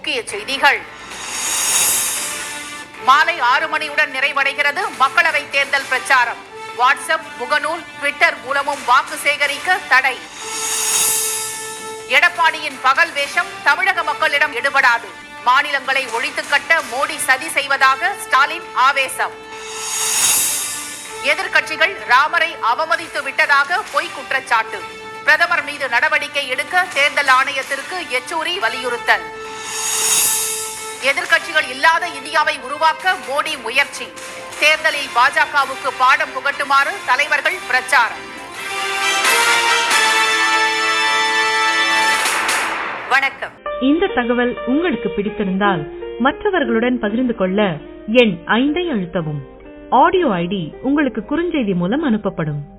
முக்கிய செய்திகள் மாலை ஆறு மணியுடன் நிறைவடைகிறது மக்களவை தேர்தல் பிரச்சாரம் வாட்ஸ்அப் முகநூல் ட்விட்டர் மூலமும் வாக்கு சேகரிக்க தடை எடப்பாடியின் பகல் வேஷம் தமிழக மக்களிடம் எடுபடாது மாநிலங்களை ஒழித்துக் கட்ட மோடி சதி செய்வதாக ஸ்டாலின் ஆவேசம் எதிர்க்கட்சிகள் ராமரை அவமதித்து விட்டதாக பொய் குற்றச்சாட்டு பிரதமர் மீது நடவடிக்கை எடுக்க தேர்தல் ஆணையத்திற்கு யெச்சூரி வலியுறுத்தல் எதிர்க்கட்சிகள் இல்லாத இந்தியாவை உருவாக்க மோடி முயற்சி தேர்தலில் பாஜகவுக்கு பாடம் புகட்டுமாறு தலைவர்கள் பிரச்சாரம் வணக்கம் இந்த தகவல் உங்களுக்கு பிடித்திருந்தால் மற்றவர்களுடன் பகிர்ந்து கொள்ள எண் ஐந்தை அழுத்தவும் ஆடியோ ஐடி உங்களுக்கு குறுஞ்செய்தி மூலம் அனுப்பப்படும்